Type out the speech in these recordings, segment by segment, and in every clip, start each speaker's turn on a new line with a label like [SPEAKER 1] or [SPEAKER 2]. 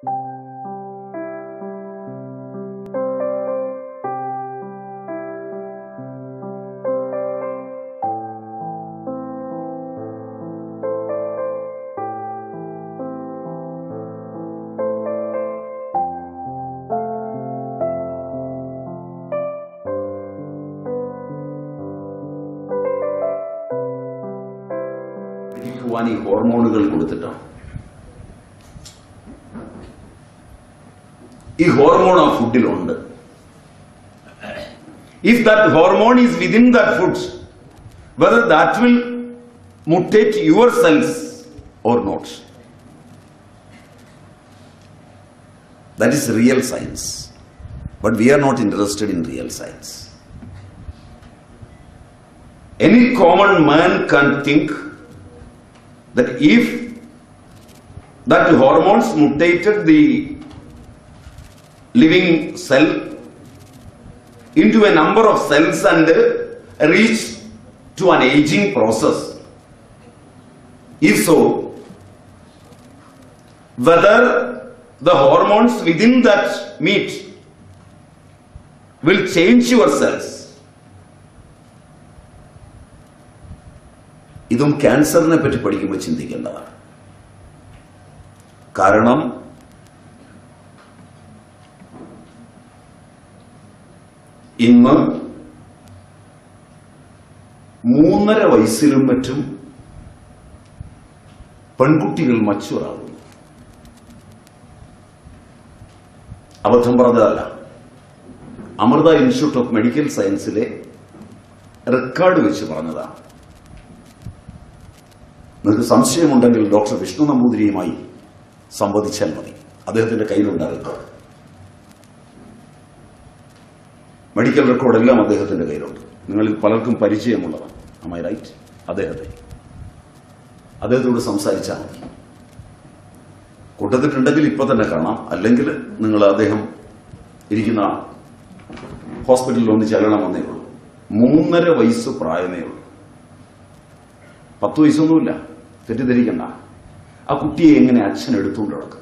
[SPEAKER 1] ഇരിക്കുവാൻ ഈ ഹോർമോണുകൾ കൊടുത്തിട്ടാണ് ഈ ഹോർമോൺ ആ ഫുഡിലുണ്ട് if that hormone is within that food whether that will mutate your cells or not that is real science but we are not interested in real science any common man can think that if that hormones mutated the living cell into a number of cells and reach to an aging process if so whether the hormones within that meat will change your cells ഇതും ക്യാൻസറിനെ പറ്റി പഠിക്കുമ്പോൾ ചിന്തിക്കേണ്ടതാണ് കാരണം ഇന്ന് മൂന്നര വയസ്സിലും മറ്റും പെൺകുട്ടികൾ മച്ചുറാകുന്നു അബദ്ധം പറഞ്ഞതല്ല അമൃത ഇൻസ്റ്റിറ്റ്യൂട്ട് ഓഫ് മെഡിക്കൽ സയൻസിലെ റെക്കോർഡ് വെച്ച് പറഞ്ഞതാണ് നിങ്ങൾക്ക് സംശയമുണ്ടെങ്കിൽ ഡോക്ടർ വിഷ്ണു നമ്പൂതിരിയുമായി സംവദിച്ചാൽ മതി അദ്ദേഹത്തിന്റെ കയ്യിലുണ്ട് റെക്കോർഡ് മെഡിക്കൽ റെക്കോർഡ് എല്ലാം അദ്ദേഹത്തിന്റെ കയ്യിലുണ്ട് നിങ്ങളിൽ പലർക്കും പരിചയമുള്ളതാണ് അമ്മ റൈറ്റ് അദ്ദേഹത്തെ അദ്ദേഹത്തോട് സംസാരിച്ചാൽ മതി കൂട്ടത്തിട്ടുണ്ടെങ്കിൽ ഇപ്പൊ തന്നെ കാണാം അല്ലെങ്കിൽ നിങ്ങൾ അദ്ദേഹം ഇരിക്കുന്ന ഹോസ്പിറ്റലിൽ ഒന്ന് ചെല്ലണമെന്നേ ഉള്ളൂ മൂന്നര വയസ്സ് പ്രായമേ ഉള്ളൂ പത്ത് വയസ്സൊന്നുമില്ല തെറ്റിദ്ധരിക്കണ്ട ആ കുട്ടിയെ എങ്ങനെ അച്ഛൻ എടുത്തുകൊണ്ട് നടക്കും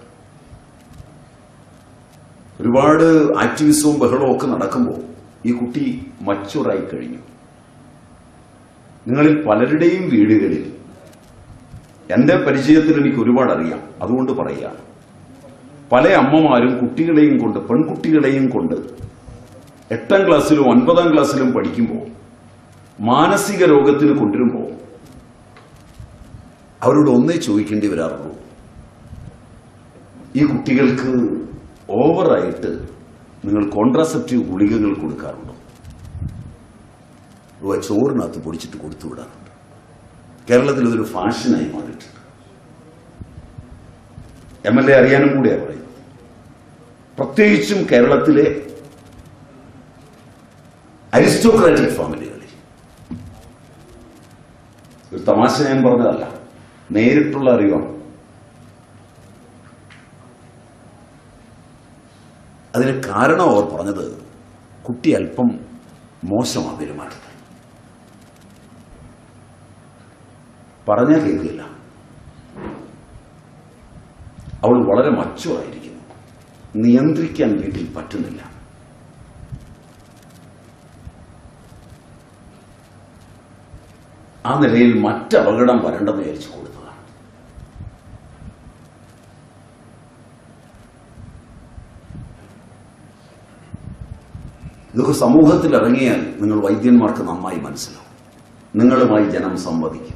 [SPEAKER 1] ഒരുപാട് ആക്ടിവിസവും ബഹളവും ഒക്കെ നടക്കുമ്പോൾ ഈ കുട്ടി മച്ചുറായി കഴിഞ്ഞു നിങ്ങളിൽ പലരുടെയും വീടുകളിൽ എന്റെ പരിചയത്തിൽ എനിക്ക് ഒരുപാട് അറിയാം അതുകൊണ്ട് പറയുകയാണ് പല അമ്മമാരും കുട്ടികളെയും കൊണ്ട് പെൺകുട്ടികളെയും കൊണ്ട് എട്ടാം ക്ലാസ്സിലും ഒൻപതാം ക്ലാസ്സിലും പഠിക്കുമ്പോൾ മാനസിക രോഗത്തിന് കൊണ്ടുവരുമ്പോൾ അവരോട് ഒന്നേ ചോദിക്കേണ്ടി വരാറുള്ളൂ ഈ കുട്ടികൾക്ക് ഓവറായിട്ട് നിങ്ങൾ കോൺട്രാസെപ്റ്റീവ് ഗുളികകൾ കൊടുക്കാറുണ്ടോ രൂപ ചോറിനകത്ത് പൊടിച്ചിട്ട് കൊടുത്തു വിടാറുണ്ട് കേരളത്തിൽ ഇതൊരു ഫാഷനായി മാറിയിട്ടുണ്ട് എം എൽ എ അറിയാനും കൂടിയാണ് പറയുന്നത് പ്രത്യേകിച്ചും കേരളത്തിലെ അരിസ്റ്റോക്രാറ്റിക് ഫാമിലികളിൽ ഒരു തമാശ ഞാൻ പറഞ്ഞതല്ല നേരിട്ടുള്ള അറിവാണ് അതിന് കാരണം അവർ പറഞ്ഞത് കുട്ടി അല്പം മോശമാണ് പെരുമാറ്റത്തിൽ പറഞ്ഞാൽ കേൾക്കില്ല അവൾ വളരെ മച്ചുവായിരിക്കുന്നു നിയന്ത്രിക്കാൻ വീട്ടിൽ പറ്റുന്നില്ല ആ നിലയിൽ മറ്റപകടം വരണ്ടെന്ന് വിചാരിച്ചു കൊടുത്തതാണ് ഇതൊക്കെ സമൂഹത്തിൽ ഇറങ്ങിയാൽ നിങ്ങൾ വൈദ്യന്മാർക്ക് നന്നായി മനസ്സിലാവും നിങ്ങളുമായി ജനം സംവദിക്കും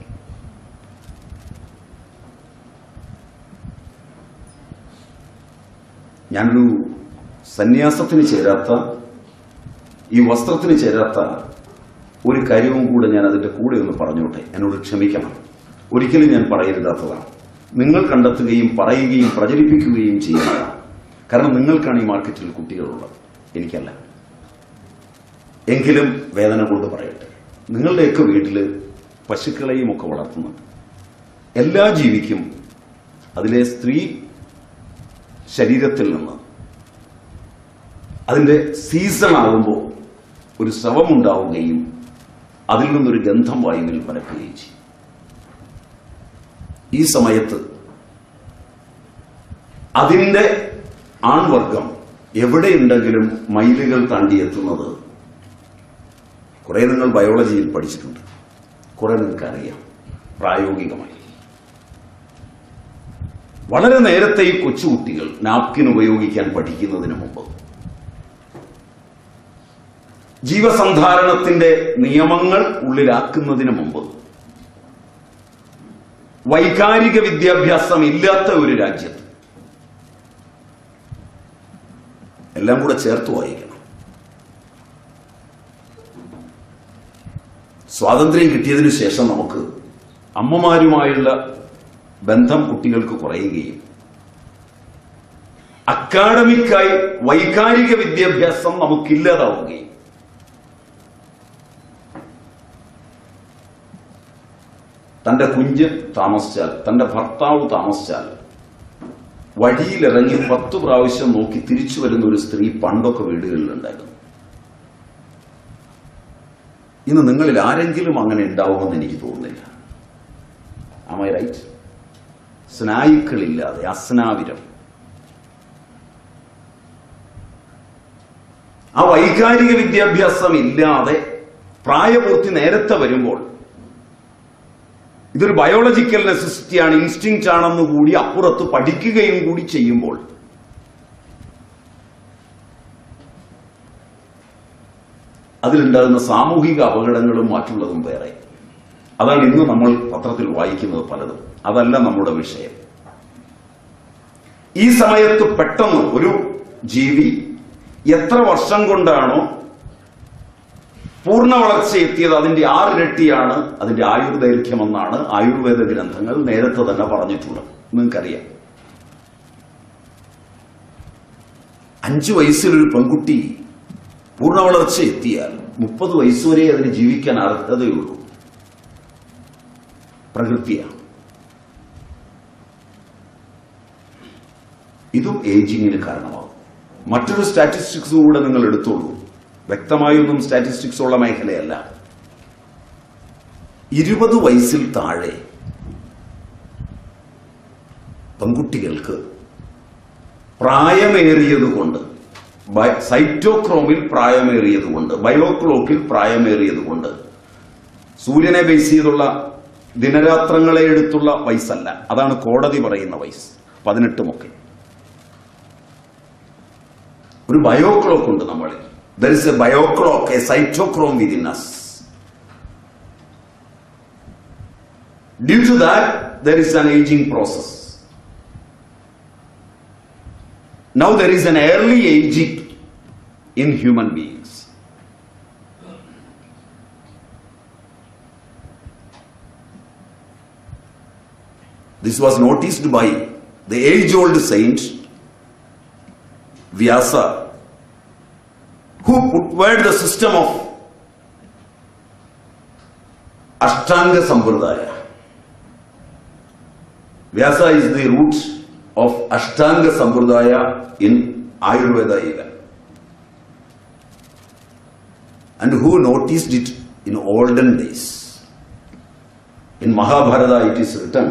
[SPEAKER 1] ഞാനൊരു സന്യാസത്തിന് ചേരാത്ത ഈ വസ്ത്രത്തിന് ചേരാത്ത ഒരു കാര്യവും കൂടെ ഞാൻ അതിന്റെ കൂടെ ഒന്ന് പറഞ്ഞോട്ടെ എന്നോട് ക്ഷമിക്കണം ഒരിക്കലും ഞാൻ പറയരുതാത്തതാണ് നിങ്ങൾ കണ്ടെത്തുകയും പറയുകയും പ്രചരിപ്പിക്കുകയും ചെയ്യുന്നതാണ് കാരണം നിങ്ങൾക്കാണ് ഈ മാർക്കറ്റിൽ കുട്ടികളുള്ളത് എനിക്കല്ല എങ്കിലും വേദന കൊണ്ട് പറയട്ടെ നിങ്ങളുടെയൊക്കെ വീട്ടിൽ പശുക്കളെയും ഒക്കെ വളർത്തുന്നുണ്ട് എല്ലാ ജീവിക്കും അതിലെ സ്ത്രീ ശരീരത്തിൽ നിന്ന് അതിന്റെ സീസൺ ആകുമ്പോൾ ഒരു സ്രവമുണ്ടാവുകയും അതിൽ നിന്നൊരു ഗന്ധം വായുവിൽ പരക്കുകയും ചെയ്യും ഈ സമയത്ത് അതിന്റെ ആൺവർഗം എവിടെയുണ്ടെങ്കിലും മൈലുകൾ താണ്ടിയെത്തുന്നത് കുറെ നിങ്ങൾ ബയോളജിയിൽ പഠിച്ചിട്ടുണ്ട് കുറെ നിങ്ങൾക്ക് അറിയാം പ്രായോഗികമായി വളരെ നേരത്തെ ഈ കൊച്ചുകുട്ടികൾ നാപ്കിൻ ഉപയോഗിക്കാൻ പഠിക്കുന്നതിന് മുമ്പ് ജീവസന്ധാരണത്തിന്റെ നിയമങ്ങൾ ഉള്ളിലാക്കുന്നതിന് മുമ്പ് വൈകാരിക വിദ്യാഭ്യാസം ഇല്ലാത്ത ഒരു രാജ്യത്ത് എല്ലാം കൂടെ ചേർത്ത് വായിക്കണം സ്വാതന്ത്ര്യം കിട്ടിയതിനു ശേഷം നമുക്ക് അമ്മമാരുമായുള്ള ബന്ധം കുട്ടികൾക്ക് കുറയുകയും അക്കാഡമിക്കായി വൈകാരിക വിദ്യാഭ്യാസം നമുക്കില്ലാതാവുകയും തന്റെ കുഞ്ഞ് താമസിച്ചാൽ തന്റെ ഭർത്താവ് താമസിച്ചാൽ വഴിയിലിറങ്ങി പത്ത് പ്രാവശ്യം നോക്കി തിരിച്ചു വരുന്ന ഒരു സ്ത്രീ പണ്ടൊക്കെ വീടുകളിലുണ്ടായിരുന്നു ഇന്ന് നിങ്ങളിൽ ആരെങ്കിലും അങ്ങനെ ഉണ്ടാവുമെന്ന് എനിക്ക് തോന്നുന്നില്ല ആമൈ റൈറ്റ് സ്നായുക്കളില്ലാതെ അസ്നാവിരം ആ വൈകാരിക വിദ്യാഭ്യാസം ഇല്ലാതെ പ്രായപൂർത്തി നേരത്തെ വരുമ്പോൾ ഇതൊരു ബയോളജിക്കൽ നെസസിറ്റിയാണ് ഇൻസ്റ്റിങ് ആണെന്ന് കൂടി അപ്പുറത്ത് പഠിക്കുകയും കൂടി ചെയ്യുമ്പോൾ അതിലുണ്ടാകുന്ന സാമൂഹിക അപകടങ്ങളും മറ്റുള്ളതും വേറെ അതാണ് ഇന്ന് നമ്മൾ പത്രത്തിൽ വായിക്കുന്നത് പലതും അതല്ല നമ്മുടെ വിഷയം ഈ സമയത്ത് പെട്ടെന്ന് ഒരു ജീവി എത്ര വർഷം കൊണ്ടാണോ പൂർണ്ണ വളർച്ച എത്തിയത് അതിന്റെ ആറിരട്ടിയാണ് അതിന്റെ ആയുർദൈർഘ്യമെന്നാണ് ആയുർവേദ ഗ്രന്ഥങ്ങൾ നേരത്തെ തന്നെ പറഞ്ഞിട്ടുള്ളത് നിങ്ങൾക്കറിയാം അഞ്ചു വയസ്സിലൊരു പെൺകുട്ടി പൂർണ്ണ വളർച്ച എത്തിയാൽ മുപ്പത് വയസ്സുവരെ അതിന് ജീവിക്കാൻ അർഹതയുള്ളൂ പ്രകൃതിയാണ് ഇതും ഏജിങ്ങിന് കാരണമാകും മറ്റൊരു സ്റ്റാറ്റിസ്റ്റിക്സ് കൂടെ നിങ്ങൾ എടുത്തോളൂ വ്യക്തമായൊന്നും സ്റ്റാറ്റിസ്റ്റിക്സ് ഉള്ള മേഖലയല്ല ഇരുപത് വയസ്സിൽ താഴെ പെൺകുട്ടികൾക്ക് പ്രായമേറിയതുകൊണ്ട് ബയ- സൈറ്റോക്രോമിൽ പ്രായമേറിയതുകൊണ്ട് ബയോക്ലോക്കിൽ പ്രായമേറിയതുകൊണ്ട് സൂര്യനെ ബേസ് ചെയ്തുള്ള ദിനരാത്രങ്ങളെ എടുത്തുള്ള വയസ്സല്ല അതാണ് കോടതി പറയുന്ന വയസ്സ് പതിനെട്ടുമൊക്കെ ഒരു ബയോക്ലോക്ക് ഉണ്ട് നമ്മളിൽ there is a bioclock a cytochrome within us due to that there is an aging process now there is an early aging in human beings this was noticed by the age old saint vyasa who put word the system of ashtanga sampradaya Vyasa is the root of Ashtanga Sampradaya in Ayurveda even. And who noticed it in olden days. In Mahabharata it is written,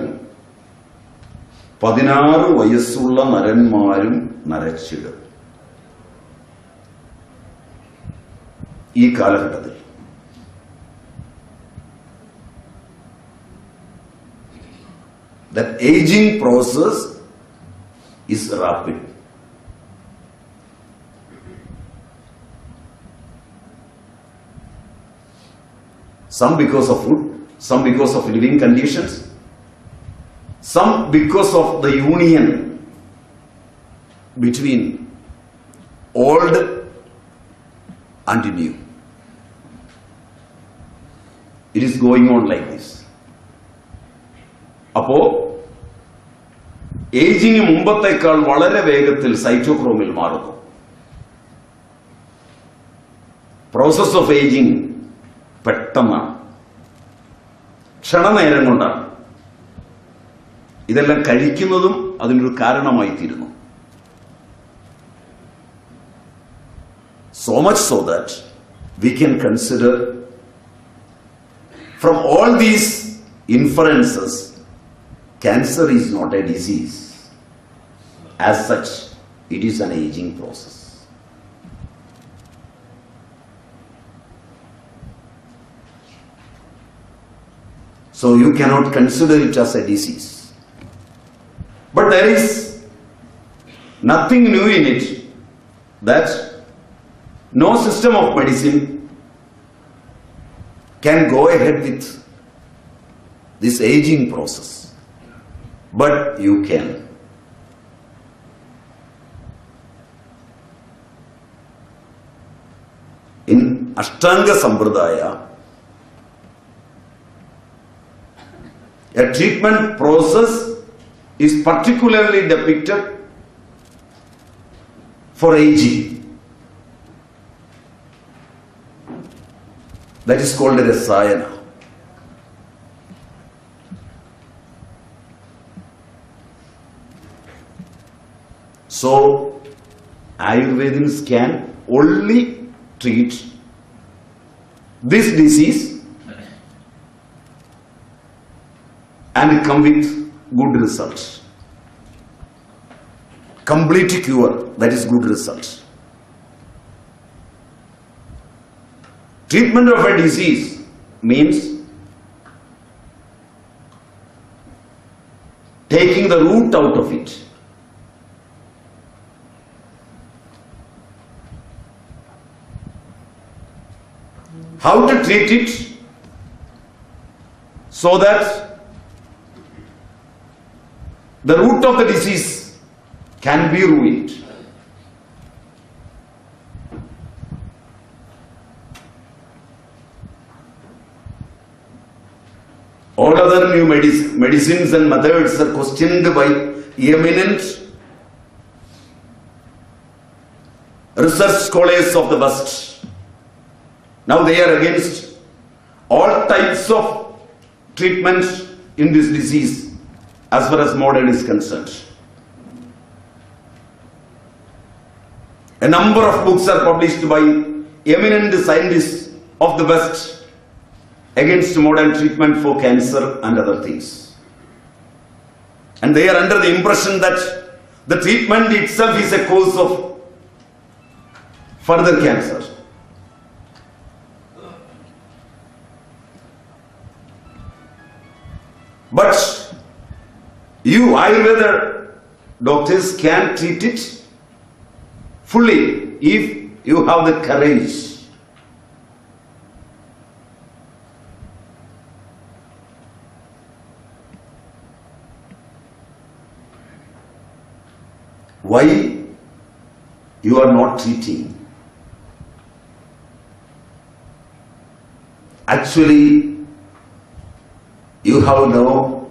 [SPEAKER 1] പതിനാറ് വയസ്സുള്ള നരന്മാരും നരച്ചിടും ഈ കാലഘട്ടത്തിൽ that aging process is rapid. Some because of food, some because of living conditions, some because of the union between old and new. It is going on like this. അപ്പോ ageing മുമ്പത്തേക്കാൾ വളരെ വേഗത്തിൽ സൈറ്റോക്രോമിൽ മാറുന്നു process of ageing പെട്ടെന്നാണ് ക്ഷണനേരം കൊണ്ടാണ് ഇതെല്ലാം കഴിക്കുന്നതും അതിനൊരു കാരണമായി തീരുന്നു so much so that we can consider from all these inferences cancer is not a disease as such it is an aging process. So you cannot consider it as a disease. But there is nothing new in it that no system of medicine can go ahead with this aging process. But you can. In Ashtanga Sampradaya, a treatment process is particularly depicted for aging. That is called a Rasayana. So, Ayurvedians can only treat this disease and come with good results. Complete cure, that is good result. Treatment of a disease means taking the root out of it. How to treat it so that the root of the disease can be ruined. All other new medic- medicines and methods are questioned by eminent research scholars of the West. Now they are against all types of treatment in this disease as far as modern is concerned. A number of books are published by eminent scientists of the West against modern treatment for cancer and other things. And they are under the impression that the treatment itself is a cause of further cancer. But you Ayurveda doctors can treat it fully if you have the courage. Why you are not treating? Actually, you have no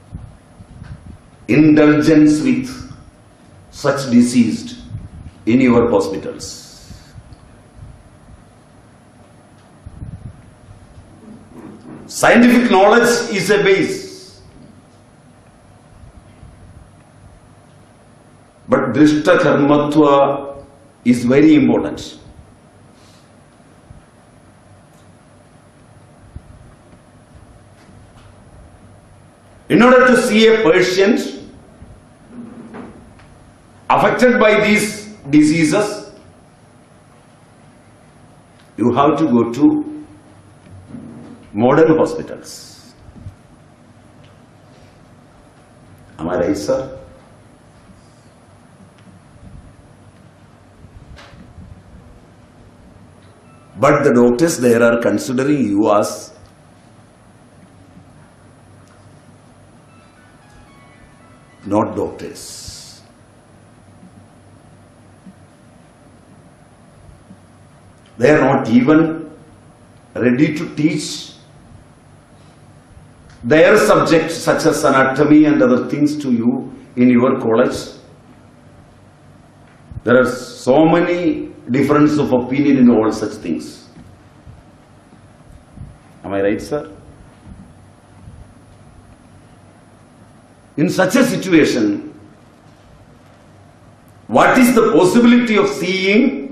[SPEAKER 1] indulgence with such deceased in your hospitals. Scientific knowledge is a base. But drishta karmatva is very important. In order to see a patient affected by these diseases, you have to go to modern hospitals. Am I right, sir? But the doctors there are considering you as not doctors. They are not even ready to teach their subjects such as anatomy and other things to you in your college. There are so many difference of opinion in all such things. Am I right, sir? In such a situation, what is the possibility of seeing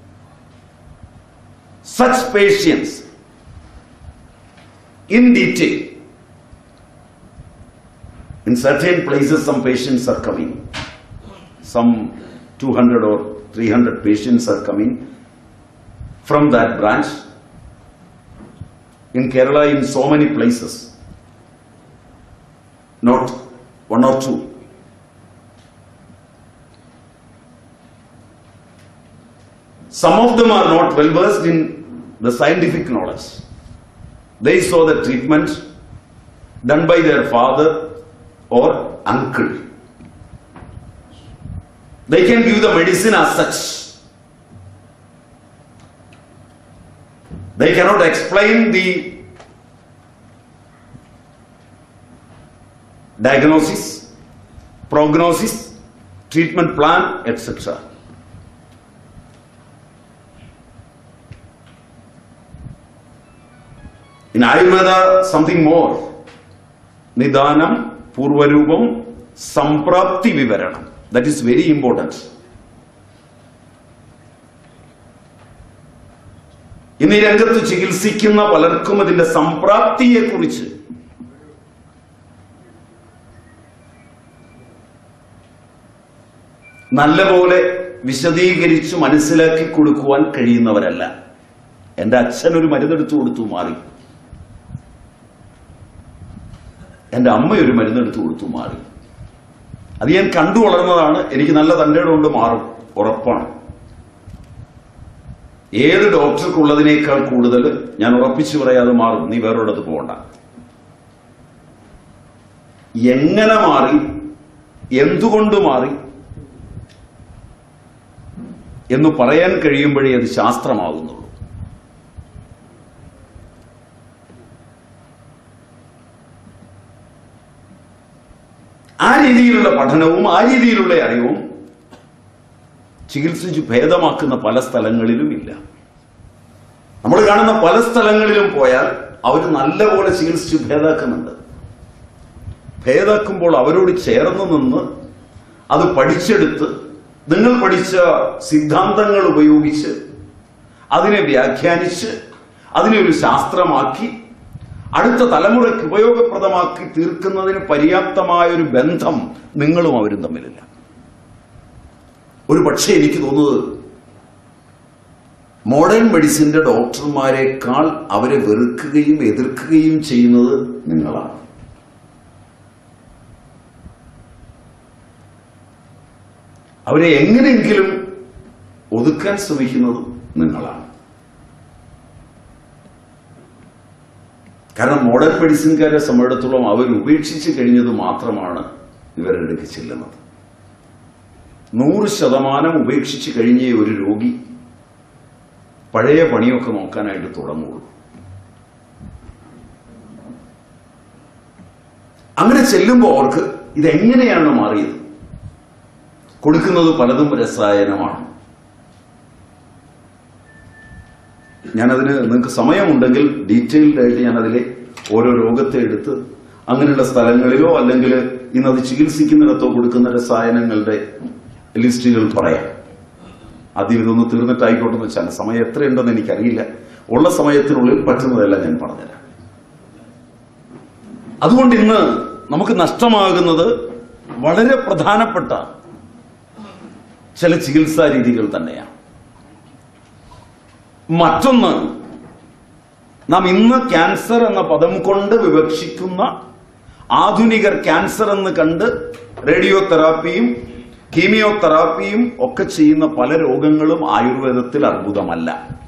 [SPEAKER 1] such patients in detail? In certain places, some patients are coming. Some 200 or 300 patients are coming from that branch. In Kerala, in so many places, not one or two. Some of them are not well versed in the scientific knowledge. They saw the treatment done by their father or uncle. They can give the medicine as such. They cannot explain the diagnosis, prognosis, treatment plan, etc. In Ayurveda, something more. നിദാനം പൂർവരൂപം സംപ്രാപ്തി വിവരണം that is very important ഇന്ന് ഈ രംഗത്ത് ചികിത്സിക്കുന്ന പലർക്കും അതിന്റെ സംപ്രാപ്തിയെ കുറിച്ച് നല്ലപോലെ വിശദീകരിച്ച് മനസ്സിലാക്കി കൊടുക്കുവാൻ കഴിയുന്നവരല്ല എന്റെ അച്ഛൻ ഒരു മരുന്നെടുത്തു കൊടുത്തു മാറി എന്റെ അമ്മ ഒരു മരുന്നെടുത്ത് കൊടുത്തു മാറി അത് ഞാൻ കണ്ടു വളർന്നതാണ് എനിക്ക് നല്ല തന്റെ കൊണ്ട് മാറും ഉറപ്പാണ് ഏത് ഡോക്ടർക്കുള്ളതിനേക്കാൾ കൂടുതൽ ഞാൻ ഉറപ്പിച്ചു പറയാതെ മാറും നീ വേറൊരിടത്ത് പോകണ്ട എങ്ങനെ മാറി എന്തുകൊണ്ട് മാറി എന്ന് പറയാൻ കഴിയുമ്പോഴേ അത് ശാസ്ത്രമാകുന്നുള്ളൂ ആ രീതിയിലുള്ള പഠനവും ആ രീതിയിലുള്ള അറിവും ചികിത്സിച്ച് ഭേദമാക്കുന്ന പല സ്ഥലങ്ങളിലും ഇല്ല നമ്മൾ കാണുന്ന പല സ്ഥലങ്ങളിലും പോയാൽ അവർ നല്ലപോലെ ചികിത്സിച്ച് ഭേദാക്കുന്നുണ്ട് ഭേദാക്കുമ്പോൾ അവരോട് ചേർന്ന് നിന്ന് അത് പഠിച്ചെടുത്ത് നിങ്ങൾ പഠിച്ച സിദ്ധാന്തങ്ങൾ ഉപയോഗിച്ച് അതിനെ വ്യാഖ്യാനിച്ച് അതിനെ ഒരു ശാസ്ത്രമാക്കി അടുത്ത തലമുറയ്ക്ക് ഉപയോഗപ്രദമാക്കി തീർക്കുന്നതിന് പര്യാപ്തമായ ഒരു ബന്ധം നിങ്ങളും അവരും തമ്മിലില്ല ഒരു പക്ഷേ എനിക്ക് തോന്നുന്നത് മോഡേൺ മെഡിസിന്റെ ഡോക്ടർമാരെക്കാൾ അവരെ വെറുക്കുകയും എതിർക്കുകയും ചെയ്യുന്നത് നിങ്ങളാണ് അവരെ എങ്ങനെയെങ്കിലും ഒതുക്കാൻ ശ്രമിക്കുന്നതും നിങ്ങളാണ് കാരണം മോഡേൺ മെഡിസിൻകാരെ സംബന്ധിച്ചിടത്തോളം അവർ ഉപേക്ഷിച്ച് കഴിഞ്ഞത് മാത്രമാണ് ഇവരുടെ അടുക്ക് ചെല്ലുന്നത് നൂറ് ശതമാനം ഉപേക്ഷിച്ച് കഴിഞ്ഞേ ഒരു രോഗി പഴയ പണിയൊക്കെ നോക്കാനായിട്ട് തുടങ്ങുള്ളൂ അങ്ങനെ ചെല്ലുമ്പോൾ അവർക്ക് ഇതെങ്ങനെയാണ് മാറിയത് കൊടുക്കുന്നത് പലതും രസായനമാണ് ഞാനതിന് നിങ്ങൾക്ക് സമയമുണ്ടെങ്കിൽ ഡീറ്റെയിൽഡ് ആയിട്ട് ഞാനതിലെ ഓരോ രോഗത്തെ എടുത്ത് അങ്ങനെയുള്ള സ്ഥലങ്ങളിലോ അല്ലെങ്കിൽ ഇന്നത് ചികിത്സിക്കുന്നിടത്തോ കൊടുക്കുന്ന രസായനങ്ങളുടെ ലിസ്റ്റുകൾ പറയാം ആദ്യം ഇതൊന്ന് തീർന്നിട്ടായിക്കോട്ടെ എന്ന് വെച്ചാൽ സമയം എത്രയുണ്ടെന്ന് എനിക്കറിയില്ല ഉള്ള സമയത്തിനുള്ളിൽ പറ്റുന്നതെല്ലാം ഞാൻ പറഞ്ഞുതരാം അതുകൊണ്ട് ഇന്ന് നമുക്ക് നഷ്ടമാകുന്നത് വളരെ പ്രധാനപ്പെട്ട ചില ചികിത്സാ രീതികൾ തന്നെയാണ് മറ്റൊന്ന് നാം ഇന്ന് ക്യാൻസർ എന്ന പദം കൊണ്ട് വിവക്ഷിക്കുന്ന ആധുനികർ ക്യാൻസർ എന്ന് കണ്ട് റേഡിയോ തെറാപ്പിയും കീമിയോതെറാപ്പിയും ഒക്കെ ചെയ്യുന്ന പല രോഗങ്ങളും ആയുർവേദത്തിൽ അർബുദമല്ല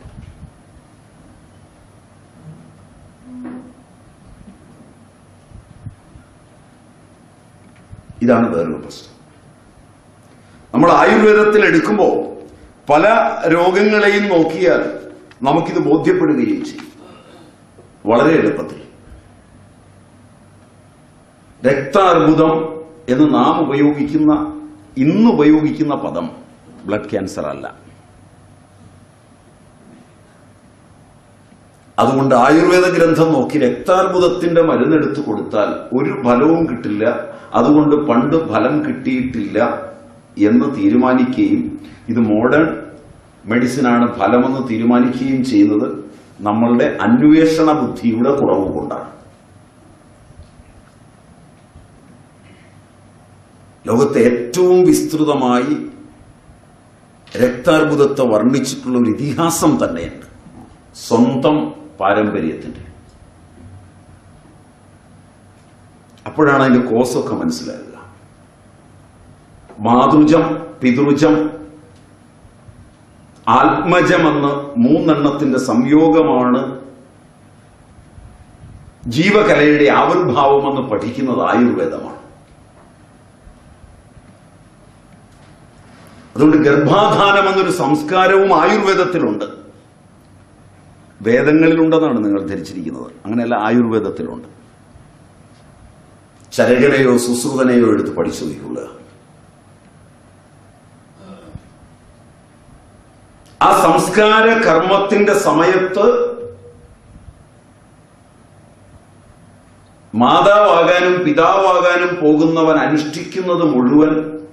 [SPEAKER 1] ഇതാണ് വേറൊരു പ്രശ്നം നമ്മൾ ആയുർവേദത്തിൽ എടുക്കുമ്പോൾ പല രോഗങ്ങളെയും നോക്കിയാൽ നമുക്കിത് ബോധ്യപ്പെടുകയും ചെയ്യും വളരെ എളുപ്പത്തിൽ രക്താർബുദം എന്ന് നാം ഉപയോഗിക്കുന്ന ഇന്ന് ഉപയോഗിക്കുന്ന പദം ബ്ലഡ് ക്യാൻസർ അല്ല അതുകൊണ്ട് ആയുർവേദ ഗ്രന്ഥം നോക്കി രക്താർബുദത്തിന്റെ മരുന്നെടുത്ത് കൊടുത്താൽ ഒരു ഫലവും കിട്ടില്ല അതുകൊണ്ട് പണ്ട് ഫലം കിട്ടിയിട്ടില്ല എന്ന് തീരുമാനിക്കുകയും ഇത് മോഡേൺ മെഡിസിനാണ് ഫലമെന്ന് തീരുമാനിക്കുകയും ചെയ്യുന്നത് നമ്മളുടെ അന്വേഷണ ബുദ്ധിയുടെ കുറവ് കൊണ്ടാണ് ലോകത്തെ ഏറ്റവും വിസ്തൃതമായി രക്താർബുദത്തെ വർണ്ണിച്ചിട്ടുള്ള ഒരു ഇതിഹാസം തന്നെയുണ്ട് സ്വന്തം പാരമ്പര്യത്തിന്റെ അപ്പോഴാണ് അതിന്റെ കോസൊക്കെ മനസ്സിലാകുക മാതൃജം പിതൃജം ആത്മജമെന്ന് മൂന്നെണ്ണത്തിന്റെ സംയോഗമാണ് ജീവകലയുടെ ആവിർഭാവമെന്ന് പഠിക്കുന്നത് ആയുർവേദമാണ് അതുകൊണ്ട് ഗർഭാധാനം എന്നൊരു സംസ്കാരവും ആയുർവേദത്തിലുണ്ട് വേദങ്ങളിലുണ്ടെന്നാണ് നിങ്ങൾ ധരിച്ചിരിക്കുന്നത് അങ്ങനെയല്ല ആയുർവേദത്തിലുണ്ട് ചരകനെയോ സുശ്രുതനെയോ എടുത്ത് പഠിച്ചു നോക്കിക്കൊള്ളുക ആ സംസ്കാര കർമ്മത്തിന്റെ സമയത്ത് മാതാവാകാനും പിതാവാകാനും പോകുന്നവൻ അനുഷ്ഠിക്കുന്നത് മുഴുവൻ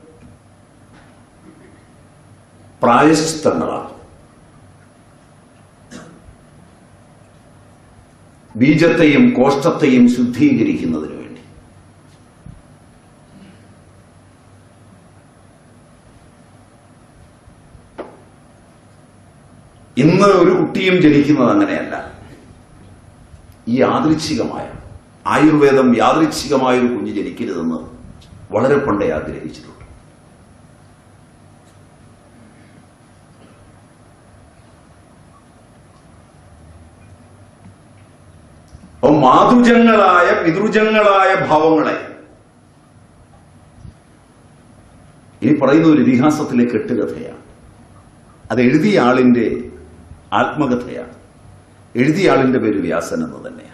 [SPEAKER 1] പ്രായശ്ചിത്തങ്ങളാണ് ബീജത്തെയും കോഷ്ടത്തെയും ശുദ്ധീകരിക്കുന്നതിന് വേണ്ടി ഇന്ന് ഒരു കുട്ടിയും ജനിക്കുന്നത് അങ്ങനെയല്ല ഈ യാദൃച്ഛികമായ ആയുർവേദം യാദൃച്ഛികമായ ഒരു കുഞ്ഞ് ജനിക്കരുതെന്ന് വളരെ പണ്ടേ ആഗ്രഹിച്ചിട്ടുണ്ട് അപ്പൊ മാതുജങ്ങളായ പിതൃജങ്ങളായ ഭാവങ്ങളെ ഇനി പറയുന്ന ഒരു ഇതിഹാസത്തിലെ കെട്ടുകഥയാണ് അത് എഴുതിയ ആളിന്റെ ആത്മകഥയാണ് എഴുതിയ ആളിന്റെ പേര് വ്യാസൻ എന്ന് തന്നെയാണ്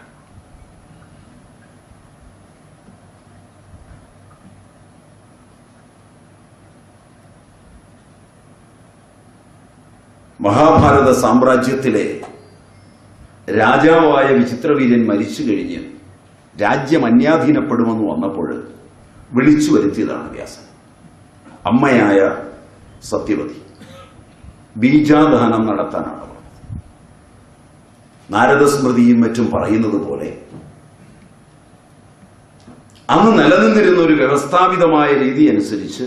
[SPEAKER 1] മഹാഭാരത സാമ്രാജ്യത്തിലെ രാജാവായ വിചിത്രവീര്യൻ മരിച്ചു കഴിഞ്ഞ് രാജ്യം അന്യാധീനപ്പെടുമെന്ന് വന്നപ്പോൾ വിളിച്ചു വരുത്തിയതാണ് വ്യാസൻ അമ്മയായ സത്യവതി ബീജാദാനം നടത്താനാണ് പറഞ്ഞത്. നാരദസ്മൃതിയും മറ്റും പറയുന്നത് പോലെ അന്ന് നിലനിന്നിരുന്ന ഒരു വ്യവസ്ഥാപിതമായ രീതി അനുസരിച്ച്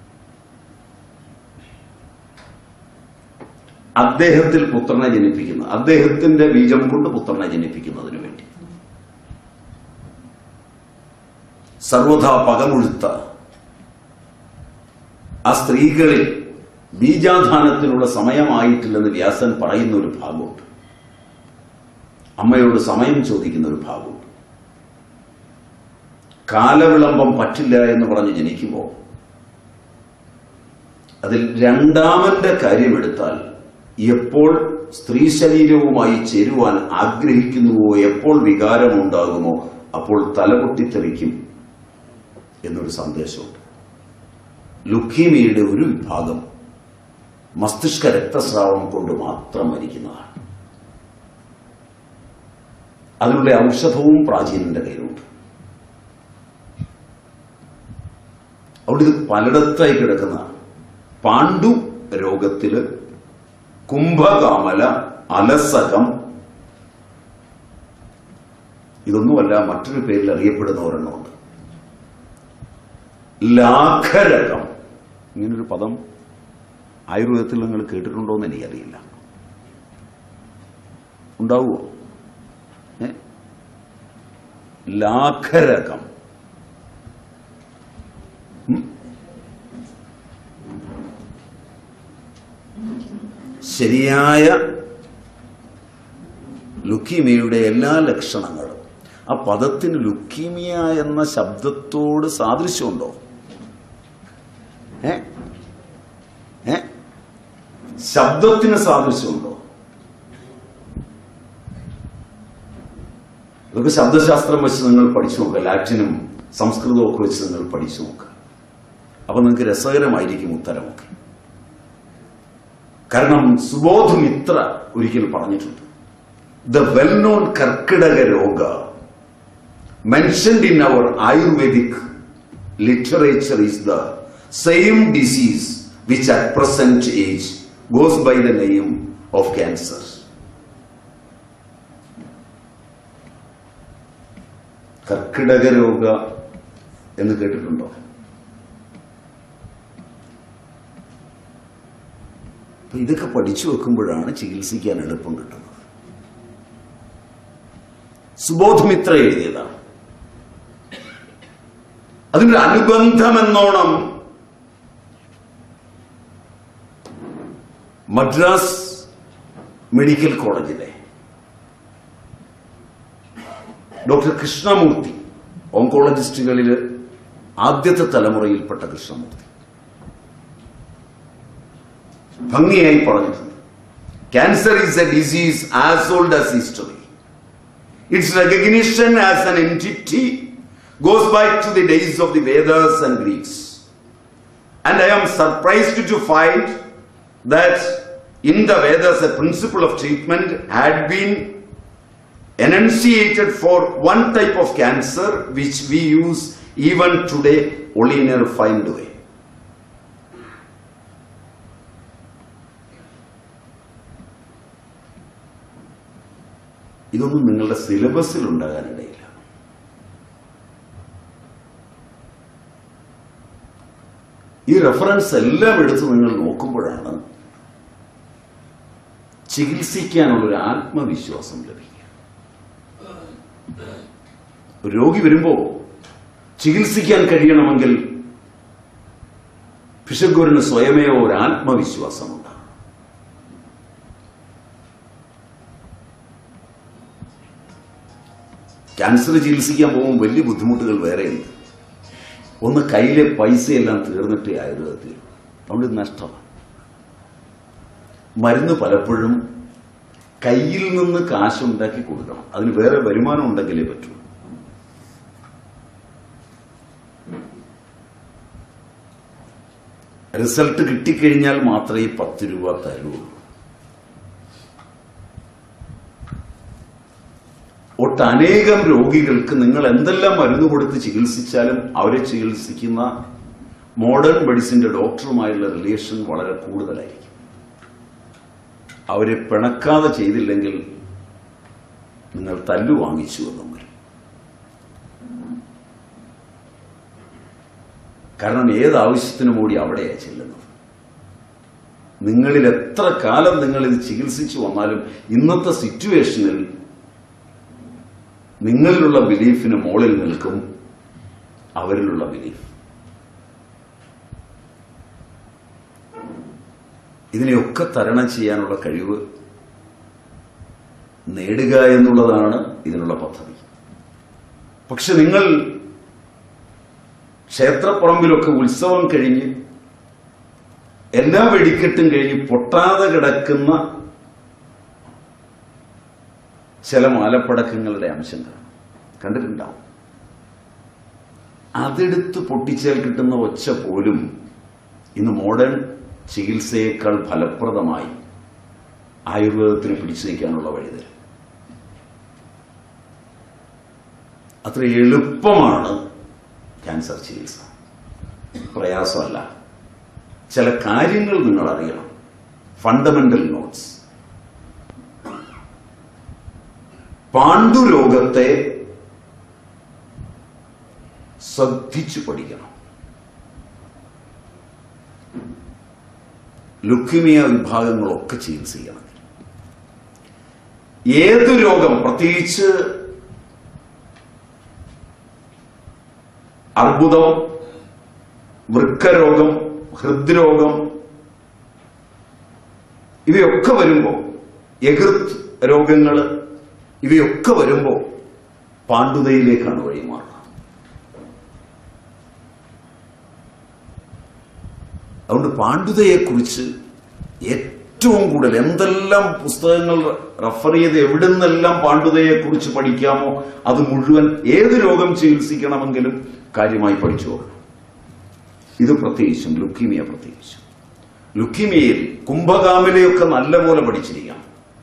[SPEAKER 1] അദ്ദേഹത്തിൽ പുത്രനെ ജനിപ്പിക്കുന്ന അദ്ദേഹത്തിന്റെ ബീജം കൊണ്ട് പുത്രനെ ജനിപ്പിക്കുന്നതിന് വേണ്ടി സർവഥാ പകമുഴുത്ത ആ സ്ത്രീകളിൽ ബീജാധാനത്തിനുള്ള സമയമായിട്ടില്ലെന്ന് വ്യാസൻ പറയുന്ന ഒരു ഭാഗമുണ്ട് അമ്മയോട് സമയം ചോദിക്കുന്ന ഒരു ഭാഗമുണ്ട് കാലവിളംബം പറ്റില്ല എന്ന് പറഞ്ഞ് ജനിക്കുമ്പോൾ അതിൽ രണ്ടാമന്റെ കാര്യമെടുത്താൽ എപ്പോൾ സ്ത്രീ ശരീരവുമായി ചേരുവാൻ ആഗ്രഹിക്കുന്നുവോ എപ്പോൾ വികാരമുണ്ടാകുമോ അപ്പോൾ തലപൊട്ടിത്തെറിക്കും എന്നൊരു സന്ദേശമുണ്ട് ലുക്കീമിയയുടെ ഒരു വിഭാഗം മസ്തിഷ്ക രക്തസ്രാവം കൊണ്ട് മാത്രം മരിക്കുന്നതാണ് അതിനുള്ള ഔഷധവും പ്രാചീനന്റെ കയ്യിലുണ്ട് അവിടെ ഇത് പലയിടത്തായി കിടക്കുന്നതാണ് പാണ്ഡു രോഗത്തില് കുംഭകാമല അലസകം ഇതൊന്നുമല്ല മറ്റൊരു പേരിൽ അറിയപ്പെടുന്ന ഒരെണ്ണമുണ്ട് ലാഖരകം ഇങ്ങനൊരു പദം ആയുർവേദത്തിൽ നിങ്ങൾ കേട്ടിട്ടുണ്ടോ എന്ന് എനിക്കറിയില്ല ഉണ്ടാവുമോ ഏ? ലാഖരകം ഉം? ശരിയായ ലുക്കീമിയയുടെ എല്ലാ ലക്ഷണങ്ങളും ആ പദത്തിന് ലുക്കീമിയ എന്ന ശബ്ദത്തോട് സാദൃശ്യമുണ്ടോ ഏ ഏ ശബ്ദത്തിന് സാദൃശ്യമുണ്ടോ ഇതൊക്കെ ശബ്ദശാസ്ത്രം വെച്ച് നിങ്ങൾ പഠിച്ചു നോക്കുക ലാറ്റിനും സംസ്കൃതവും ഒക്കെ വെച്ച് നിങ്ങൾ പഠിച്ചു നോക്കുക അപ്പൊ നിങ്ങൾക്ക് രസകരമായിരിക്കും ഉത്തരമൊക്കെ കാരണം സുബോധ് മിത്ര ഒരിക്കൽ പറഞ്ഞിട്ടുണ്ട് the well known Karkidaka roga mentioned in our Ayurvedic literature is the same disease which at present age goes by the name of cancer Karkidaka roga എന്ന് കേട്ടിട്ടുണ്ടോ അപ്പൊ ഇതൊക്കെ പഠിച്ചു വെക്കുമ്പോഴാണ് ചികിത്സിക്കാൻ എളുപ്പം കിട്ടുന്നത് സുബോധമിത്ര എഴുതിയതാണ് അതിന്റെ അനുബന്ധമെന്നോണം Madras medical college doctor Krishnamurthy ഓങ്കോളജിസ്റ്റുകളിൽ ആദ്യത്തെ തലമുറയിൽപ്പെട്ട കൃഷ്ണമൂർത്തി ഭംഗിയായി പറഞ്ഞിട്ടുണ്ട് cancer is a disease as old as history its recognition as an entity goes back to the days of the Vedas and Greeks And I am surprised to find that in the Vedas a principle of treatment had been enunciated for one type of cancer which we use even today only in a refined way. ഇതൊന്നും നിങ്ങളുടെ സിലബസിൽ ഉണ്ടാകാനിടയില്ല ഈ reference എല്ലാം എടുത്ത് നിങ്ങൾ നോക്കുമ്പോഴാണ് ചികിത്സിക്കാനുള്ളൊരു ആത്മവിശ്വാസം ലഭിക്കുക ഒരു രോഗി വരുമ്പോ ചികിത്സിക്കാൻ കഴിയണമെങ്കിൽ പിശഗുരിന് സ്വയമേ ഒരു ആത്മവിശ്വാസമുണ്ട് ക്യാൻസർ ചികിത്സിക്കാൻ പോകുമ്പോൾ വലിയ ബുദ്ധിമുട്ടുകൾ വേറെയുണ്ട് ഒന്ന് കയ്യിലെ പൈസയെല്ലാം തീർന്നിട്ടേ ആയുർവേദത്തിൽ അതുകൊണ്ട് നഷ്ടമാണ് മരുന്ന് പലപ്പോഴും കയ്യിൽ നിന്ന് കാശുണ്ടാക്കി കൊടുക്കണം അതിന് വേറെ വരുമാനം ഉണ്ടെങ്കിലേ പറ്റൂ റിസൾട്ട് കിട്ടിക്കഴിഞ്ഞാൽ മാത്രമേ ഈ പത്ത് രൂപ തരുള്ളൂ ഒട്ടനേകം രോഗികൾക്ക് നിങ്ങൾ എന്തെല്ലാം മരുന്ന് കൊടുത്ത് ചികിത്സിച്ചാലും അവരെ ചികിത്സിക്കുന്ന മോഡേൺ മെഡിസിന്റെ ഡോക്ടറുമായുള്ള റിലേഷൻ വളരെ കൂടുതലായിരിക്കും അവരെ പിണക്കാതെ ചെയ്തില്ലെങ്കിൽ നിങ്ങൾ തല്ലു വാങ്ങിച്ചു എന്നും വരും കാരണം ഏത് ആവശ്യത്തിനും കൂടി അവിടെയാണ് ചെല്ലുന്നത് നിങ്ങളിൽ എത്ര കാലം നിങ്ങൾ ഇത് ചികിത്സിച്ചു വന്നാലും ഇന്നത്തെ സിറ്റുവേഷനിൽ നിങ്ങളിലുള്ള ബിലീഫിന് മുകളിൽ നിൽക്കും അവരിലുള്ള ബിലീഫ് ഇതിനെയൊക്കെ തരണം ചെയ്യാനുള്ള കഴിവ് നേടുക എന്നുള്ളതാണ് ഇതിനുള്ള പദ്ധതി പക്ഷെ നിങ്ങൾ ക്ഷേത്രപ്പറമ്പിലൊക്കെ ഉത്സവം കഴിഞ്ഞ് എല്ലാ വെടിക്കെട്ടും കഴിഞ്ഞ് പൊട്ടാതെ കിടക്കുന്ന ചില മാലപ്പടക്കങ്ങളുടെ അംശം കാണും കണ്ടിട്ടുണ്ടാവും അതെടുത്ത് പൊട്ടിച്ചാൽ കിട്ടുന്ന ഒച്ച പോലും ഇന്ന് മോഡേൺ ചികിത്സയേക്കാൾ ഫലപ്രദമായി ആയുർവേദത്തിന് പിടിച്ചു നിൽക്കാനുള്ള വഴി തരും അത്ര എളുപ്പമാണ് ക്യാൻസർ ചികിത്സ പ്രയാസമല്ല ചില കാര്യങ്ങൾ നിങ്ങൾ അറിയണം ഫണ്ടമെന്റൽ നോട്ട്സ് പാണ്ഡുരോഗത്തെ ശ്രദ്ധിച്ചു പഠിക്കണം ലുക്കിമിയ വിഭാഗങ്ങളൊക്കെ ചികിത്സിക്കണം ഏത് രോഗം പ്രത്യേകിച്ച് അർബുദം വൃക്കരോഗം ഹൃദ്രോഗം ഇവയൊക്കെ വരുമ്പോൾ എകൃത് രോഗങ്ങൾ ഇവയൊക്കെ വരുമ്പോൾ പാണ്ഡുതയിലേക്കാണ് വഴിമാറുക അതുകൊണ്ട് പാണ്ഡുതയെക്കുറിച്ച് ഏറ്റവും കൂടുതൽ എന്തെല്ലാം പുസ്തകങ്ങൾ റഫർ ചെയ്ത് എവിടെ നിന്നെല്ലാം പാണ്ഡുതയെക്കുറിച്ച് പഠിക്കാമോ അത് മുഴുവൻ ഏത് രോഗം ചികിത്സിക്കണമെങ്കിലും കാര്യമായി പഠിച്ചു പോകണം ഇത് പ്രത്യേകിച്ചും ലുക്കീമിയ പ്രത്യേകിച്ചും ലുക്കീമിയയിൽ കുംഭകാമിലെയൊക്കെ നല്ലപോലെ പഠിച്ചിരിക്കണം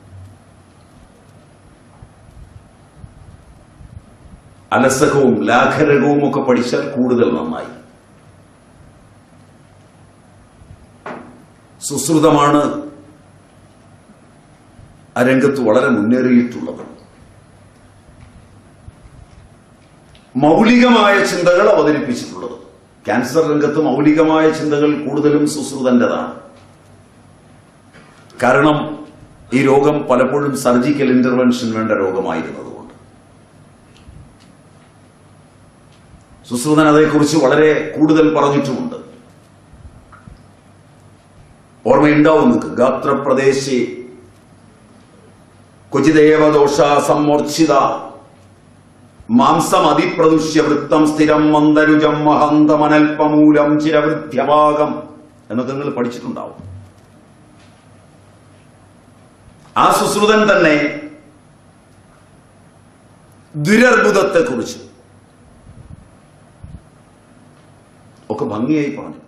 [SPEAKER 1] അലസകവും ലാഘരകവും ഒക്കെ പഠിച്ചാൽ കൂടുതൽ നന്നായി സുശ്രുതമാണ് ആ രംഗത്ത് വളരെ മുന്നേറിയിട്ടുള്ളത് മൗലികമായ ചിന്തകൾ അവതരിപ്പിച്ചിട്ടുള്ളത് ക്യാൻസർ രംഗത്ത് മൗലികമായ ചിന്തകൾ കൂടുതലും സുശ്രുതന്റേതാണ് കാരണം ഈ രോഗം പലപ്പോഴും സർജിക്കൽ ഇന്റർവെൻഷൻ വേണ്ട രോഗമായിരുന്നതുകൊണ്ട് സുശ്രുതൻ അതേക്കുറിച്ച് വളരെ കൂടുതൽ പറഞ്ഞിട്ടുമുണ്ട് ഓർമ്മയുണ്ടാവും നിങ്ങൾക്ക് ഗാത്രപ്രദേശി ക്വചിദേവദോഷ സമ്മോർച്ഛിത മാംസം അതിപ്രദുഷ്യ വൃത്തം സ്ഥിരം മന്ദരുജം മഹന്തമനൽപമൂലം ചിരവൃദ്ധ്യഭാഗം എന്നൊക്കെ നിങ്ങൾ പഠിച്ചിട്ടുണ്ടാവും ആ സുശ്രുതൻ തന്നെ ദുരർബുദത്തെ കുറിച്ച് ഒക്കെ ഭംഗിയായി പറഞ്ഞു